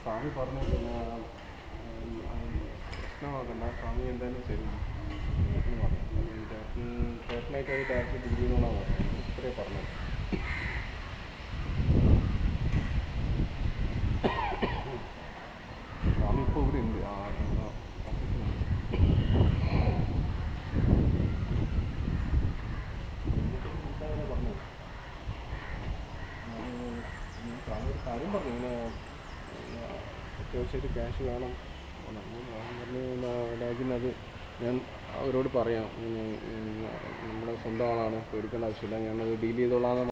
സ്വാമി പറഞ്ഞു പിന്നെ ആ, പ്രശ്നമാക്കണ്ട സ്വാമി എന്തായാലും തരും എന്ന് പറഞ്ഞു അപ്പോൾ ചേട്ടൻ ചേട്ടനായിട്ട് അത് ഡയറക്റ്റ് ഡീൽ ചെയ്തോളാം പറഞ്ഞു ഇത്രേ പറഞ്ഞത് സ്വാമി ഇപ്പോൾ ഇവിടെ ഉണ്ട് ആ നമ്മുടെ ഓഫീസിലുണ്ട് എന്തായാലും പറഞ്ഞു സ്വാമി ഒരു കാര്യം പറഞ്ഞു ഇങ്ങനെ ഇങ്ങനെ അത്യാവശ്യമായിട്ട് ക്യാഷ് വേണം എന്ന് പറഞ്ഞു. ഞാൻ പറഞ്ഞു രാജ്യം അത് ഞാൻ അവരോട് പറയാം ഇങ്ങനെ, ഉം, നമ്മുടെ സ്വന്തം ആളാണ് പേടിക്കേണ്ട ആവശ്യമില്ല ഞാനത് ഡീൽ ചെയ്തോളാം എന്ന്